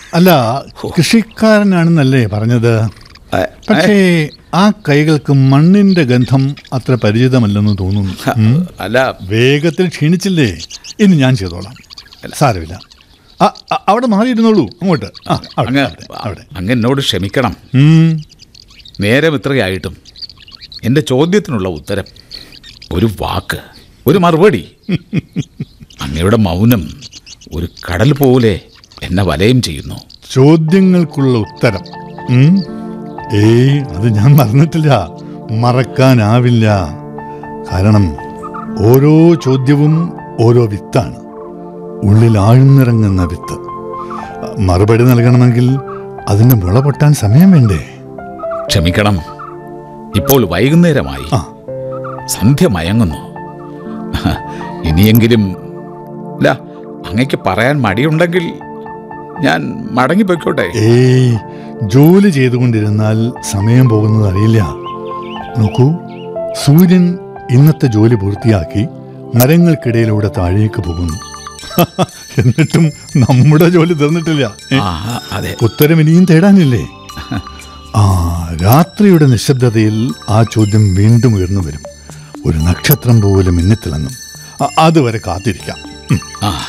അല്ല കൃഷിക്കാരനാണെന്നല്ലേ പറഞ്ഞത് ഏ, പക്ഷേ ആ കൈകൾക്ക് മണ്ണിന്റെ ഗന്ധം അത്ര പരിചിതമല്ലെന്ന് തോന്നുന്നു ഉം. അല്ല വേഗത്തിൽ ക്ഷീണിച്ചില്ലേ ഇനി ഞാൻ ചെയ്തോളാം സാരമില്ല ആ, ആ, അവിടെ മാറിയിരുന്നോളൂ അങ്ങോട്ട് ആ, അവിടെ, അങ്ങ് അവിടെ, അവിടെ അങ്ങ് എന്നോട് ക്ഷമിക്കണം ഉം. നേരം ഇത്രയായിട്ടും എൻ്റെ ചോദ്യത്തിനുള്ള ഉത്തരം ഒരു വാക്ക് ഒരു മറുപടി അങ്ങയുടെ മൗനം ഒരു കടൽ പോലെ എന്നെ വലയം ചെയ്യുന്നു ചോദ്യങ്ങൾക്കുള്ള ഉത്തരം ഉം? ഏയ് അത് ഞാൻ മറന്നിട്ടില്ല മറക്കാനാവില്ല കാരണം ഓരോ ചോദ്യവും ഓരോ വിത്താണ് ഉള്ളിൽ ആഴ്ന്നിറങ്ങുന്ന വിത്ത് മറുപടി നൽകണമെങ്കിൽ അതിന് മുള പൊട്ടാൻ സമയം വേണ്ടേ ക്ഷമിക്കണം ഇപ്പോൾ വൈകുന്നേരമായി ആ സന്ധ്യ മയങ്ങുന്നു ഇനിയെങ്കിലും അല്ല അങ്ങയ്ക്ക് പറയാൻ മടിയുണ്ടെങ്കിൽ ഞാൻ മടങ്ങിപ്പോയിക്കോട്ടെ ഏയ് ജോലി ചെയ്തുകൊണ്ടിരുന്നാൽ സമയം പോകുന്നത് അറിയില്ല നോക്കൂ സൂര്യൻ ഇന്നത്തെ ജോലി പൂർത്തിയാക്കി മരങ്ങൾക്കിടയിലൂടെ താഴേക്ക് പോകുന്നു എന്നിട്ടും നമ്മുടെ ജോലി തീർന്നിട്ടില്ല ഏ? ആ അതെ ഉത്തരം ഇനിയും തേടാനില്ലേ ആ രാത്രിയുടെ നിശബ്ദതയിൽ ആ ചോദ്യം വീണ്ടും ഉയർന്നു വരും ഒരു നക്ഷത്രം പോലെ മിന്നിത്തിളങ്ങും അ- അതുവരെ കാത്തിരിക്കാം ഉം. ആ